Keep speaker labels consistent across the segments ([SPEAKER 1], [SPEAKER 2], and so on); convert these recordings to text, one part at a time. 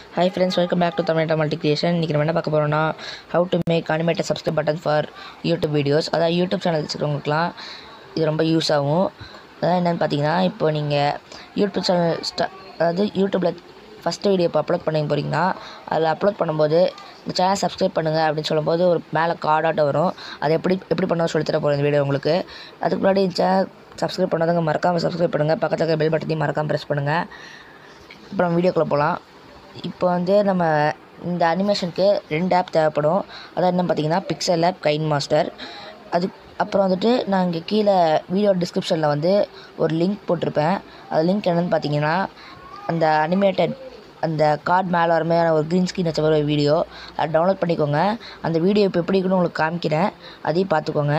[SPEAKER 1] hi friends welcome back to Tamil multi creation இன்றைக்கி நம்ம என்ன பார்க்க போகிறோம்னா how to make animated subscribe button for YouTube videos அதாவது யூடியூப் சேனல் வச்சுருக்கவங்களுக்குலாம் இது ரொம்ப யூஸ் ஆகும் அதாவது என்னென்னு பார்த்தீங்கன்னா இப்போ நீங்கள் யூடியூப் சேனல் ஸ்டா அதாவது யூடியூப்பில் ஃபஸ்ட்டு வீடியோ இப்போ அப்லோட் பண்ணி போகிறீங்கன்னா அதில் அப்லோட் பண்ணும்போது இந்த சேனல் சப்ஸ்கிரைப் பண்ணுங்கள் அப்படின்னு சொல்லும்போது ஒரு மேலே கார்டாட்ட வரும் அது எப்படி எப்படி பண்ணணும் சொல்லித்தர போகிறேன் இந்த வீடியோ உங்களுக்கு அதுக்கு முன்னாடி இந்த சேனல் சப்ஸ்கிரைப் பண்ணாதவங்க மறக்காமல் சப்ஸ்கிரைப் பண்ணுங்கள் பக்கத்தில் இருக்க பெல் பட்டனையும் மறக்காமல் ப்ரெஸ் பண்ணுங்கள் இப்போ நம்ம வீடியோக்குள்ளே போகலாம் இப்போ வந்து நம்ம இந்த அனிமேஷனுக்கு ரெண்டு ஆப் தேவைப்படும் அதான் என்ன பார்த்தீங்கன்னா பிக்சல் ஆப் கைன் மாஸ்டர் அது அப்புறம் வந்துட்டு நான் இங்கே கீழே வீடியோ டிஸ்கிரிப்ஷனில் வந்து ஒரு லிங்க் போட்டிருப்பேன் அது லிங்க் என்னென்னு பார்த்தீங்கன்னா அந்த அனிமேட்டட் அந்த கார்டு மேலே வர மாதிரியான ஒரு க்ரீன் ஸ்க்ரீன் வச்ச மாதிரி ஒரு வீடியோ அதை டவுன்லோட் பண்ணிக்கோங்க அந்த வீடியோ இப்போ எப்படி இருக்குன்னு உங்களுக்கு காமிக்கிறேன் அதையும் பார்த்துக்கோங்க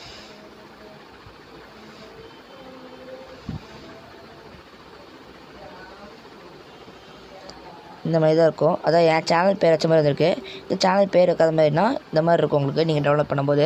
[SPEAKER 1] இந்த மாதிரி தான் இருக்கும் அதான் என் சேனல் பேர் வச்ச மாதிரி இருந்திருக்கு இந்த சேனல் பேர் இருக்காத மாதிரினா இந்த மாதிரி இருக்கும் உங்களுக்கு நீங்கள் டவுன்லோட் பண்ணும்போது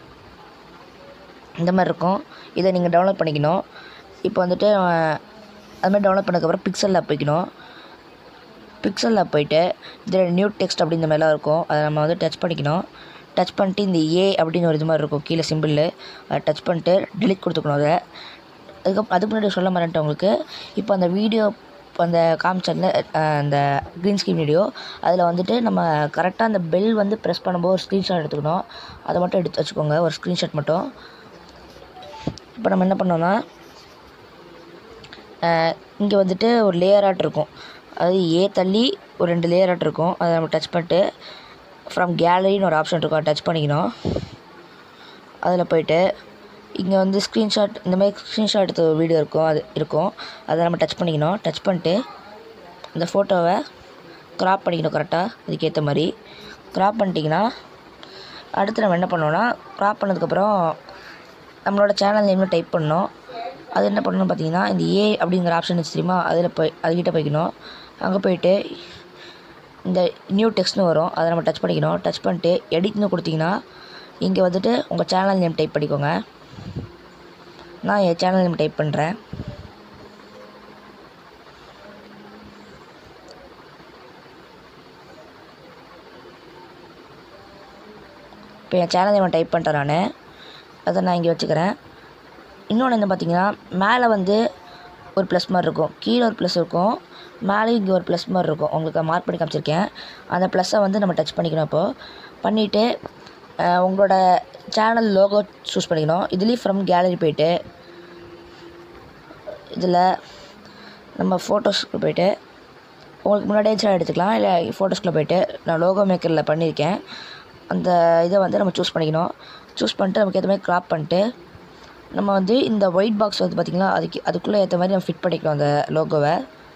[SPEAKER 1] இந்த மாதிரி இருக்கும் இதை நீங்கள் டவுன்லோட் பண்ணிக்கணும் இப்போ வந்துட்டு அஹ், அது மாதிரி டவுன்லோட் பண்ணதுக்கப்புறம் பிக்சல் ஆப் போய்க்கணும் பிக்சல் ஆப் போயிட்டு இதில் நியூ டெக்ஸ்ட் அப்படின்ற மாதிரிலாம் இருக்கும் அதை நம்ம வந்து டச் பண்ணிக்கணும் டச் பண்ணிட்டு இந்த ஏ அப்படின்னு ஒரு இது மாதிரி இருக்கும் கீழே சிம்பிள் அதை டச் பண்ணிட்டு delete கொடுத்துக்கணும் அதை அதுக்கப்புறம் அதுக்கு முன்னாடி சொல்ல மாட்டேன் உங்களுக்கு இப்போ அந்த வீடியோ அந்த காமிச்சல அந்த க்ரீன் ஸ்க்ரீன் வீடியோ அதில் வந்துட்டு நம்ம கரெக்டாக அந்த பெல் வந்து ப்ரெஸ் பண்ணும்போது ஒரு ஸ்க்ரீன்ஷாட் எடுத்துக்கணும் அதை மட்டும் எடுத்து வச்சுக்கோங்க ஒரு ஸ்க்ரீன்ஷாட் மட்டும் இப்போ நம்ம என்ன பண்ணோம்னா இங்கே வந்துட்டு ஒரு லேயர் ஆட் இருக்கும் அது ஏ தள்ளி ஒரு ரெண்டு லேயர் ஆட் இருக்கும் அதை நம்ம டச் பண்ணிட்டு ஃப்ரம் கேலரின்னு ஒரு ஆப்ஷன் இருக்கும் அதை டச் பண்ணிக்கணும் அதில் போயிட்டு இங்கே வந்து ஸ்க்ரீன்ஷாட் இந்த மாதிரி ஸ்க்ரீன்ஷாட் எடுத்த ஒரு வீடியோ இருக்கும் அது இருக்கும் அதை நம்ம டச் பண்ணிக்கணும் டச் பண்ணிட்டு இந்த ஃபோட்டோவை க்ராப் பண்ணிக்கணும் கரெக்டாக அதுக்கேற்ற மாதிரி க்ராப் பண்ணிட்டிங்கன்னா அடுத்து நம்ம என்ன பண்ணோம்னா க்ராப் பண்ணதுக்கப்புறம் நம்மளோட சேனல் நேம்னு டைப் பண்ணணும் அது என்ன பண்ணணும் பார்த்தீங்கன்னா இந்த ஏ அப்படிங்கிற ஆப்ஷன் வச்சு தெரியுமா அதில் போய் அதுக்கிட்ட போய்க்கணும் அங்கே போயிட்டு இந்த நியூ டெக்ஸ்ட்னு வரும் அதை நம்ம டச் பண்ணிக்கணும் டச் பண்ணிட்டு எடிட்னு கொடுத்தீங்கன்னா இங்கே வந்துட்டு உங்கள் சேனல் நேம் டைப் பண்ணிக்கோங்க நான் என் சேனல் நேம் டைப் பண்ணுறேன் இப்போ என் சேனல் நேம் டைப் பண்ணிட்டேன் நான் அதை நான் இங்கே வச்சுக்கிறேன் இன்னொன்று என்ன பார்த்தீங்கன்னா மேலே வந்து ஒரு ப்ளஸ் மாதிரி இருக்கும் கீழே ஒரு ப்ளஸ் இருக்கும் மேலே இங்கே ஒரு ப்ளஸ் மாதிரி இருக்கும் உங்களுக்கு மார்க் பண்ணி காமிச்சிருக்கேன் அந்த ப்ளஸ்ஸை வந்து நம்ம டச் பண்ணிக்கணும் இப்போது பண்ணிவிட்டு உங்களோட சேனல் லோகோ சூஸ் பண்ணிக்கணும் இதுலேயும் ஃப்ரம் கேலரி போயிட்டு இதில் நம்ம ஃபோட்டோஸ்க்கு போயிட்டு உங்களுக்கு முன்னாடியே சேனல் எடுத்துக்கலாம் இல்லை ஃபோட்டோஸ்குள்ளே போயிட்டு நான் லோகோ மேக்கரில் பண்ணியிருக்கேன் அந்த இதை வந்து நம்ம சூஸ் பண்ணிக்கணும் சூஸ் பண்ணிட்டு நமக்கு ஏற்ற மாதிரி க்ராப் பண்ணிட்டு நம்ம வந்து இந்த ஒயிட் பாக்ஸ் வந்து பார்த்திங்களா அதுக்கு அதுக்குள்ளே ஏற்ற மாதிரி நம்ம ஃபிட் பண்ணிக்கணும் அந்த லோகோவை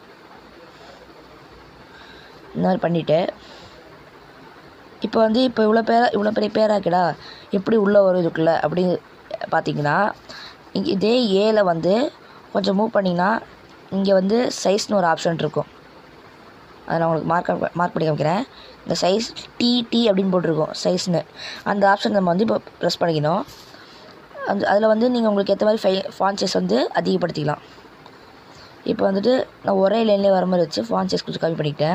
[SPEAKER 1] இந்த மாதிரி பண்ணிவிட்டு இப்போ வந்து இப்போ இவ்வளோ பேர் இவ்வளோ பெரிய பேராக்கடா எப்படி உள்ளே வரும் இதுக்குள்ளே அப்படின்னு பார்த்தீங்கன்னா இங்கே இதே ஏல வந்து கொஞ்சம் மூவ் பண்ணிங்கன்னா இங்கே வந்து சைஸ்னு ஒரு ஆப்ஷன் இருக்கும் அதை நான் உங்களுக்கு மார்க் மார்க் பண்ணி காமிக்கிறேன் இந்த சைஸ் டி டி அப்படின்னு போட்டிருக்கோம் சைஸ்னு அந்த ஆப்ஷன் நம்ம வந்து இப்போ ப்ரெஸ் பண்ணிக்கணும் அந்த அதில் வந்து நீங்கள் உங்களுக்கு ஏற்ற மாதிரி ஃபை ஃபான் சைஸ் வந்து அதிகப்படுத்திக்கலாம் இப்போ வந்துட்டு நான் ஒரே லைன்லேயே வர மாதிரி வச்சு ஃபான் சைஸ் கொஞ்சம் கம்மி பண்ணிக்கிட்டேன்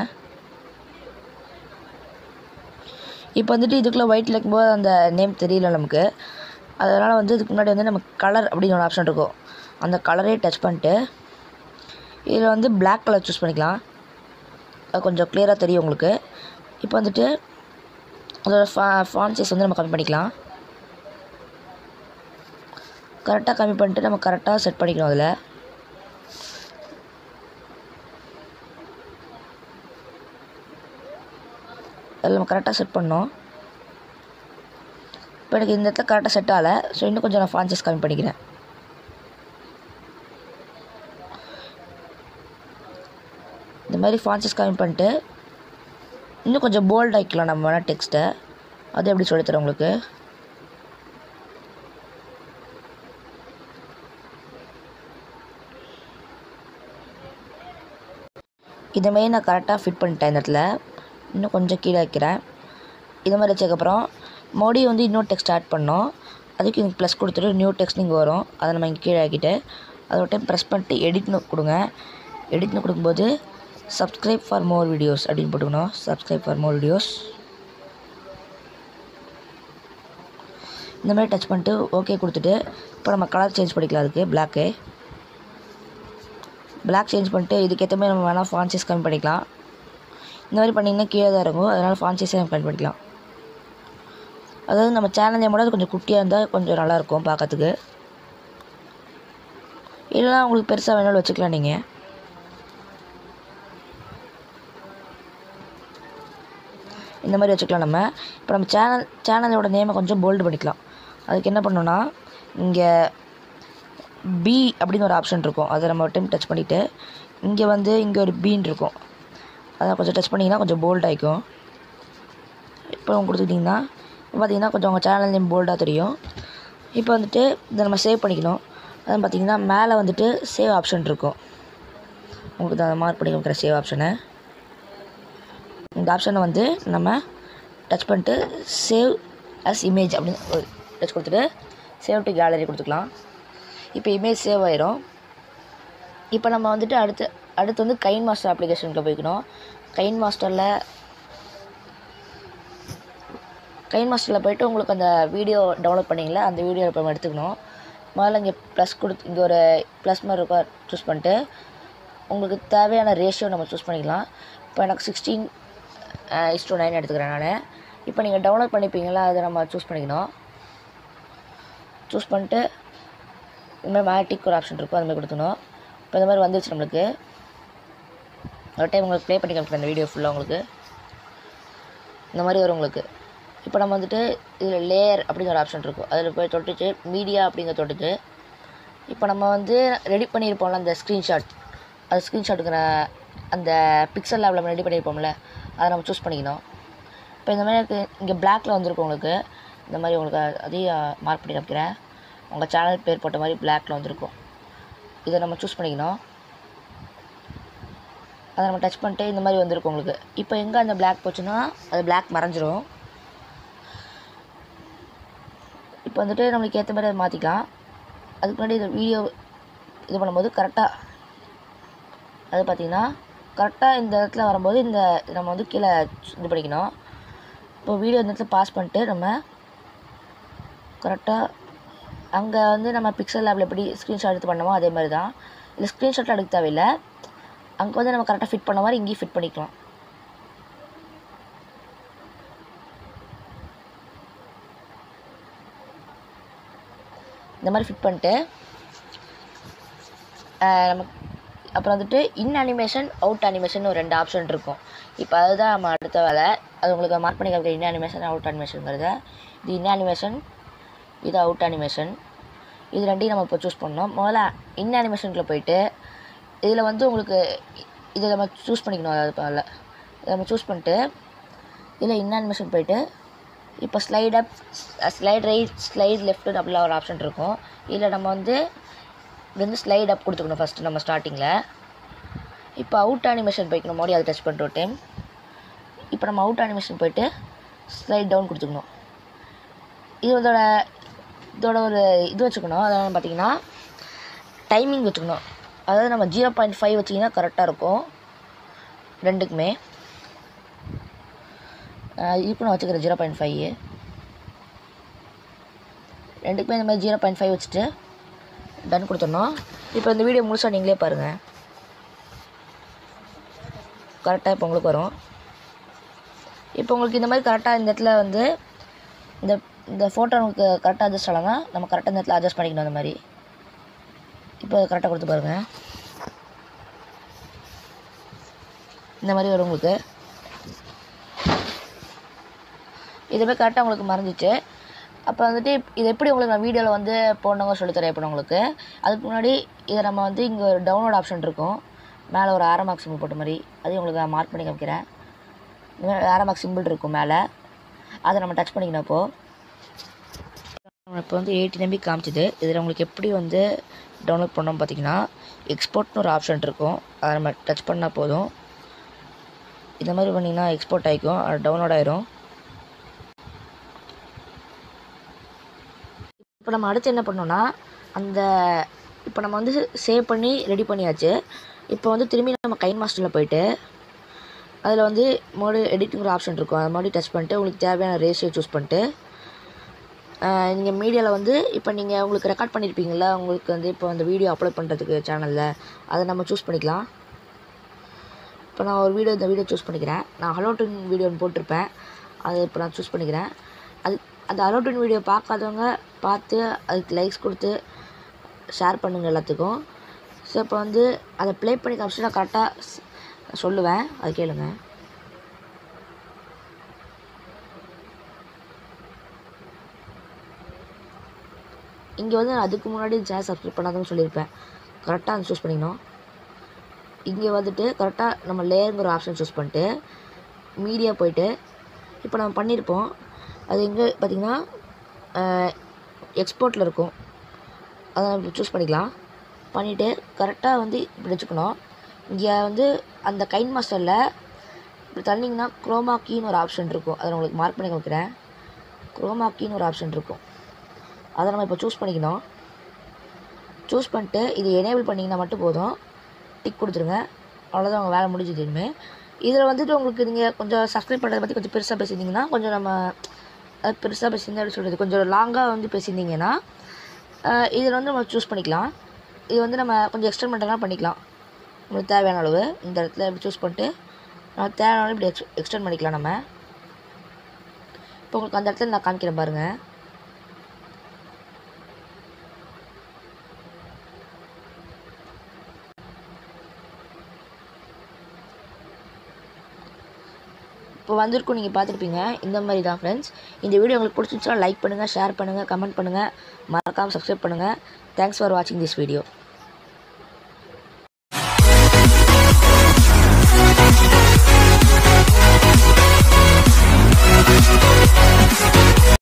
[SPEAKER 1] இப்போ வந்துட்டு இதுக்குள்ளே ஒயிட்டில் இருக்கும்போது அந்த நேம் தெரியல நமக்கு அதனால் வந்து இதுக்கு முன்னாடி வந்து நமக்கு கலர் அப்படின்னு ஒரு ஆப்ஷன் இருக்கும் அந்த கலரே டச் பண்ணிட்டு இதில் வந்து Black கலர் சூஸ் பண்ணிக்கலாம் அது கொஞ்சம் கிளியராக தெரியும் உங்களுக்கு இப்போ வந்துட்டு அதோட ஃபா ஃபான் சைஸ் வந்து நம்ம கம்மி பண்ணிக்கலாம் கரெக்டாக கம்மி பண்ணிட்டு நம்ம கரெக்டாக செட் பண்ணிக்கணும் அதில் அதில் நம்ம கரெக்டாக செட் பண்ணோம் இப்போ எனக்கு இந்த இடத்துல கரெக்டாக செட் ஆகலை ஸோ இன்னும் கொஞ்சம் நான் ஃபான்ச்சஸ் கம்மி பண்ணிக்கிறேன் இந்த மாதிரி ஃபான்ச்சஸ் கம்மி பண்ணிட்டு இன்னும் கொஞ்சம் போல்ட் ஆக்கிக்கலாம் நம்ம வேணால் டெக்ஸ்ட்டை அது எப்படி சொல்லித்தரேன் உங்களுக்கு இதேமாரி நான் கரெக்டாக ஃபிட் பண்ணிட்டேன் இந்த இடத்துல இன்னும் கொஞ்சம் கீழே வைக்கிறேன் இது மாதிரி வச்சதுக்கப்புறம் மறுபடியும் வந்து இன்னொரு டெக்ஸ்ட் ஆட் பண்ணோம் அதுக்கு இங்கே ப்ளஸ் கொடுத்துட்டு நியூ டெக்ஸ்ட் இங்கே வரும் அதை நம்ம இங்கே கீழே ஆக்கிட்டு அதை ஒரு டைம் ப்ரெஸ் பண்ணிட்டு எடிட்னு கொடுங்க எடிட்னு கொடுக்கும்போது சப்ஸ்கிரைப் ஃபார் மோர் வீடியோஸ் அப்படின்னு போட்டுக்கணும் சப்ஸ்கிரைப் ஃபார் மோர் வீடியோஸ் இந்த மாதிரி டச் பண்ணிட்டு ஓகே கொடுத்துட்டு இப்போ நம்ம கலர் சேஞ்ச் பண்ணிக்கலாம் அதுக்கு பிளாக்கு பிளாக் சேஞ்ச் பண்ணிட்டு இதுக்கேற்ற மாதிரி நம்ம வேணால் ஃபான் சைஸ் கம்மி பண்ணிக்கலாம் இந்த மாதிரி பண்ணிங்கன்னா கீழே தான் இருக்கும் அதனால் ஃபான் சைஸே நம்ம கம்மி பண்ணிக்கலாம் அதாவது நம்ம சேனல் நேமோட அது கொஞ்சம் குட்டியாக இருந்தால் கொஞ்சம் நல்லாயிருக்கும் பார்க்கறதுக்கு இல்லைனா உங்களுக்கு பெருசாக வேணாலும் வச்சுக்கலாம் நீங்கள் இந்த மாதிரி வச்சுக்கலாம் நம்ம இப்போ நம்ம சேனல் சேனலோட நேமை கொஞ்சம் போல்டு பண்ணிக்கலாம் அதுக்கு என்ன பண்ணணும்னா இங்கே பி அப்படின்னு ஒரு ஆப்ஷன் இருக்கும் அதை நம்ம டைம் டச் பண்ணிவிட்டு இங்கே வந்து இங்கே ஒரு பீன் இருக்கும் அதை கொஞ்சம் டச் பண்ணிங்கன்னா கொஞ்சம் போல்ட் ஆகிக்கும் இப்போ அவங்க கொடுத்துக்கிட்டிங்கன்னா பார்த்தீங்கன்னா கொஞ்சம் உங்கள் சேனல் நேம் போல்டாக தெரியும் இப்போ வந்துட்டு இதை நம்ம சேவ் பண்ணிக்கணும் அது பார்த்தீங்கன்னா மேலே வந்துட்டு சேவ் ஆப்ஷன் இருக்கும் உங்களுக்கு அதை மார்க் பண்ணி வைக்கிற சேவ் ஆப்ஷனை இந்த ஆப்ஷனை வந்து நம்ம டச் பண்ணிட்டு சேவ் அஸ் இமேஜ் அப்படின்னு ஒரு டச் கொடுத்துட்டு சேவ் டு கேலரி கொடுத்துக்கலாம் இப்போ இமேஜ் சேவ் ஆயிரும் இப்போ நம்ம வந்துட்டு அடுத்து அடுத்து வந்து கைன் மாஸ்டர் அப்ளிகேஷனுக்கு போய்க்கணும் கைன் மாஸ்டரில் கைன் மாஸ்டரில் போயிட்டு உங்களுக்கு அந்த வீடியோ டவுன்லோட் பண்ணிங்களா அந்த வீடியோ இப்போ நம்ம எடுத்துக்கணும் முதல்ல இங்கே ப்ளஸ் கொடுத்து இங்கே ஒரு ப்ளஸ் மாதிரி இருக்கா சூஸ் பண்ணிட்டு உங்களுக்கு தேவையான ரேஷியோ நம்ம சூஸ் பண்ணிக்கலாம் இப்போ எனக்கு சிக்ஸ்டீன் இஸ் டூ நைன் எடுத்துக்கிறேன் நான் இப்போ நீங்கள் டவுன்லோட் பண்ணிப்பீங்களா அதை நம்ம சூஸ் பண்ணிக்கணும் சூஸ் பண்ணிட்டு இந்த மாதிரி மேட்டிக் ஒரு ஆப்ஷன் இருக்கும் அது மாதிரி கொடுக்கணும் இப்போ இந்த மாதிரி வந்துருச்சு நம்மளுக்கு ஒரு டைம் உங்களுக்கு ப்ளே பண்ணி காமிக்கிறேன் அந்த வீடியோ ஃபுல்லாக உங்களுக்கு இந்த மாதிரி வரும் உங்களுக்கு இப்போ நம்ம வந்துட்டு இதில் லேயர் அப்படிங்கிற ஒரு ஆப்ஷன் இருக்கும் அதில் போய் தொட்டுச்சு மீடியா அப்படிங்கிற தொட்டுச்சு இப்போ நம்ம வந்து ரெடி பண்ணியிருப்போம்ல அந்த ஸ்க்ரீன்ஷாட் அது ஸ்க்ரீன்ஷாட்டுக்கிற அந்த பிக்சல் லேபில் நம்ம ரெடி பண்ணியிருப்போம்ல அதை நம்ம சூஸ் பண்ணிக்கணும் இப்போ இந்த மாதிரி இருக்கு இங்கே பிளாக்ல வந்திருக்கும் உங்களுக்கு இந்த மாதிரி உங்களுக்கு அதையும் மார்க் பண்ணி காமிக்கிறேன் உங்கள் சேனல் பேர் போட்ட மாதிரி பிளாக்ல வந்திருக்கும் இதை நம்ம சூஸ் பண்ணிக்கணும் அதை நம்ம டச் பண்ணிட்டு இந்த மாதிரி வந்திருக்கும் உங்களுக்கு இப்போ எங்கே அந்த பிளாக் போச்சுன்னா அது பிளாக் மறைஞ்சிரும் இப்போ வந்துட்டு நம்மளுக்கு ஏற்ற மாதிரி அதை மாற்றிக்கலாம் அதுக்கு முன்னாடி இந்த வீடியோ இது பண்ணும்போது கரெக்டாக அது பார்த்திங்கன்னா கரெக்டாக இந்த இடத்துல வரும்போது இந்த நம்ம வந்து கீழே இது பண்ணிக்கணும் இப்போ வீடியோ இந்த இடத்துல பாஸ் பண்ணிட்டு நம்ம கரெக்டாக அங்கே வந்து நம்ம பிக்சல் லேபில் எப்படி ஸ்க்ரீன்ஷாட் எடுத்து பண்ணமோ அதே மாதிரி தான் இல்லை ஸ்க்ரீன்ஷாட்டில் எடுக்க தேவையில்லை அங்கே வந்து நம்ம கரெக்டாக ஃபிட் பண்ண மாதிரி இங்கேயும் ஃபிட் பண்ணிக்கலாம் இந்த மாதிரி ஃபிட் பண்ணிட்டு ஆஹ் நம்ம அப்புறம் வந்துட்டு இன் அனிமேஷன் அவுட் அனிமேஷன் ஒரு ரெண்டு ஆப்ஷன் இருக்கும் இப்போ அதுதான் நம்ம அடுத்த வேலை அது உங்களுக்கு மார்க் பண்ணி காமிக்கிற இன் அனிமேஷன் அவுட் அனிமேஷனுங்கிறத இது இன் அனிமேஷன் இது அவுட் அனிமேஷன் இது ரெண்டையும் நம்ம இப்போ சூஸ் பண்ணோம் முதல்ல இன் அனிமேஷனுக்குள்ளே போயிட்டு இதில் வந்து உங்களுக்கு இதை நம்ம சூஸ் பண்ணிக்கணும் அதாவது பரவாயில்ல இதை நம்ம சூஸ் பண்ணிட்டு இதில் இன் அனிமேஷன் போயிட்டு இப்போ slide up slide right slide left அப்படிலாம் ஒரு ஆப்ஷன் இருக்கும் இதில் நம்ம வந்து இது வந்து ஸ்லைட் அப் கொடுத்துக்கணும் ஃபஸ்ட்டு நம்ம ஸ்டார்டிங்கில் இப்போ அவுட் அனிமேஷன் போய்க்கணும் மறுபடியும் அதை டச் பண்ணிட்டு ஒரு டைம் இப்போ நம்ம அவுட் அனிமேஷன் போயிட்டு ஸ்லைட் டவுன் கொடுத்துக்கணும் இதோட இதோட ஒரு இது வச்சுக்கணும் அதாவது பார்த்தீங்கன்னா டைமிங் வச்சுக்கணும் அதாவது நம்ம ஜீரோ பாயிண்ட் ஃபைவ் வச்சிங்கன்னா கரெக்டாக இருக்கும் ரெண்டுக்குமே இதுக்கும் நான் வச்சுக்கிறேன் ஜீரோ பாயிண்ட் ஃபைவ் ரெண்டுக்குமே இந்த மாதிரி ஜீரோ பாயிண்ட் ஃபைவ் வச்சுட்டு டன் கொடுத்துடணும் இப்போ இந்த வீடியோ முழுசாக நீங்களே பாருங்கள் கரெக்டாக இப்போ உங்களுக்கு வரும் இப்போ உங்களுக்கு இந்த மாதிரி கரெக்டாக இந்த இடத்துல வந்து இந்த இந்த ஃபோட்டோ நமக்கு கரெக்டாக அட்ஜஸ்ட் ஆகலன்னா நம்ம கரெக்டாக இந்த இடத்துல அட்ஜஸ்ட் பண்ணிக்கணும் அந்த மாதிரி இப்போ கரெக்டாக கொடுத்து பாருங்கள் இந்த மாதிரி வரும் உங்களுக்கு இதுவே கரெக்டாக உங்களுக்கு மறைஞ்சிச்சு அப்போ வந்துட்டு இது எப்படி உங்களுக்கு நான் வீடியோவில் வந்து போடணுங்க சொல்லித்தரேன் இப்போ நான் உங்களுக்கு அதுக்கு முன்னாடி இதை நம்ம வந்து இங்கே ஒரு டவுன்லோட் ஆப்ஷன் இருக்கும் மேலே ஒரு ஆரமாக் சிம்பிள் போட்ட மாதிரி அதையும் உங்களுக்கு நான் மார்க் பண்ணி காமிக்கிறேன் இந்த மாதிரி ஆரமாக் சிம்பிள் இருக்கும் மேலே அதை நம்ம டச் பண்ணிக்கணும் இப்போது நம்ம இப்போ வந்து எயிட்டி நம்பி காமிச்சிது இதில் உங்களுக்கு எப்படி வந்து டவுன்லோட் பண்ணோம் பார்த்தீங்கன்னா எக்ஸ்போர்ட்னு ஒரு ஆப்ஷன் இருக்கும் அதை நம்ம டச் பண்ணால் போதும் இந்த மாதிரி பண்ணிங்கன்னா எக்ஸ்போர்ட் ஆகிக்கும் அது டவுன்லோட் ஆயிரும் இப்போ நம்ம அடுத்து என்ன பண்ணோம்னா அந்த இப்போ நம்ம வந்து சேவ் பண்ணி ரெடி பண்ணியாச்சு இப்போ வந்து திரும்பி நம்ம கைன் மாஸ்டரில் போயிட்டு அதில் வந்து மறுபடியும் எடிட்டிங்கிற ஆப்ஷன் இருக்கும் அதை மறுபடியும் டச் பண்ணிட்டு உங்களுக்கு தேவையான ரேஷியோ சூஸ் பண்ணிட்டு நீங்கள் மீடியாவில் வந்து இப்போ நீங்கள் உங்களுக்கு ரெக்கார்ட் பண்ணியிருப்பீங்களா உங்களுக்கு வந்து இப்போ அந்த வீடியோ அப்லோட் பண்ணுறதுக்கு சேனலில் அதை நம்ம சூஸ் பண்ணிக்கலாம் இப்போ நான் ஒரு வீடியோ இந்த வீடியோ சூஸ் பண்ணிக்கிறேன் நான் ஹலோ டுன் வீடியோ ஒன்று போட்டிருப்பேன் அதை இப்போ நான் சூஸ் பண்ணிக்கிறேன் அது அந்த ஹலோ டுன் வீடியோ பார்க்காதவங்க பார்த்து அதுக்கு லைக்ஸ் கொடுத்து ஷேர் பண்ணுங்கள் எல்லாத்துக்கும் ஸோ இப்போ வந்து அதை ப்ளே பண்ணி காமிச்சு நான் கரெக்டாக சொல்லுவேன் அது கேளுங்க இங்கே வந்து நான் அதுக்கு முன்னாடி சேனல் சப்ஸ்கிரைப் பண்ணாதவங்க சொல்லியிருப்பேன் கரெக்டாக அதை சூஸ் பண்ணிக்கணும் இங்கே வந்துட்டு கரெக்டாக நம்ம லேயருங்கிற ஆப்ஷன் சூஸ் பண்ணிட்டு மீடியா போயிட்டு இப்போ நம்ம பண்ணியிருப்போம் அது எங்கே பார்த்தீங்கன்னா எக்ஸ்போர்ட்டில் இருக்கும் அதை நம்ம சூஸ் பண்ணிக்கலாம் பண்ணிவிட்டு கரெக்டாக வந்து இப்படி வச்சுக்கணும் இங்கே வந்து அந்த கைன் மாஸ்டரில் இப்படி தள்ளிங்கன்னா குரோமா கீன்னு ஒரு ஆப்ஷன் இருக்கும் அதை நான் உங்களுக்கு மார்க் பண்ணி வைக்கிறேன் குரோமா கீன்னு ஒரு ஆப்ஷன் இருக்கும் அதை நம்ம இப்போ சூஸ் பண்ணிக்கணும் சூஸ் பண்ணிட்டு இது எனேபிள் பண்ணிங்கன்னா மட்டும் போதும் டிக் கொடுத்துருங்க அவ்வளோதான் உங்கள் வேலை முடிஞ்சுது இனிமேல் இதில் வந்துட்டு உங்களுக்கு நீங்கள் கொஞ்சம் சப்ஸ்கிரைப் பண்ணுறதை பற்றி கொஞ்சம் பெருசாக பேசியிருந்தீங்கன்னா கொஞ்சம் நம்ம அது பெருசாக பேசியிருந்தா எப்படி சொல்கிறது கொஞ்சம் லாங்காக வந்து பேசியிருந்தீங்கன்னா இதில் வந்து நம்ம சூஸ் பண்ணிக்கலாம் இது வந்து நம்ம கொஞ்சம் எக்ஸ்டெண்ட் பண்ணுறதுனா பண்ணிக்கலாம் நம்மளுக்கு தேவையான அளவு இந்த இடத்துல இப்படி சூஸ் பண்ணிட்டு நம்ம தேவையான அளவு இப்படி எக்ஸ் எக்ஸ்டெண்ட் பண்ணிக்கலாம் நம்ம இப்போ உங்களுக்கு அந்த இடத்துல நான் காமிக்கிறேன் பாருங்கள் இப்போ வந்திருக்கும் நீங்கள் பார்த்துருப்பீங்க இந்த மாதிரி தான் ஃப்ரெண்ட்ஸ் இந்த வீடியோ உங்களுக்கு பிடிச்சிருந்துச்சுன்னா லைக் பண்ணுங்கள் ஷேர் பண்ணுங்கள் கமெண்ட் பண்ணுங்கள் மறக்காமல் சப்ஸ்கிரைப் பண்ணுங்கள் தேங்க்ஸ் ஃபார் வாட்சிங் திஸ் வீடியோ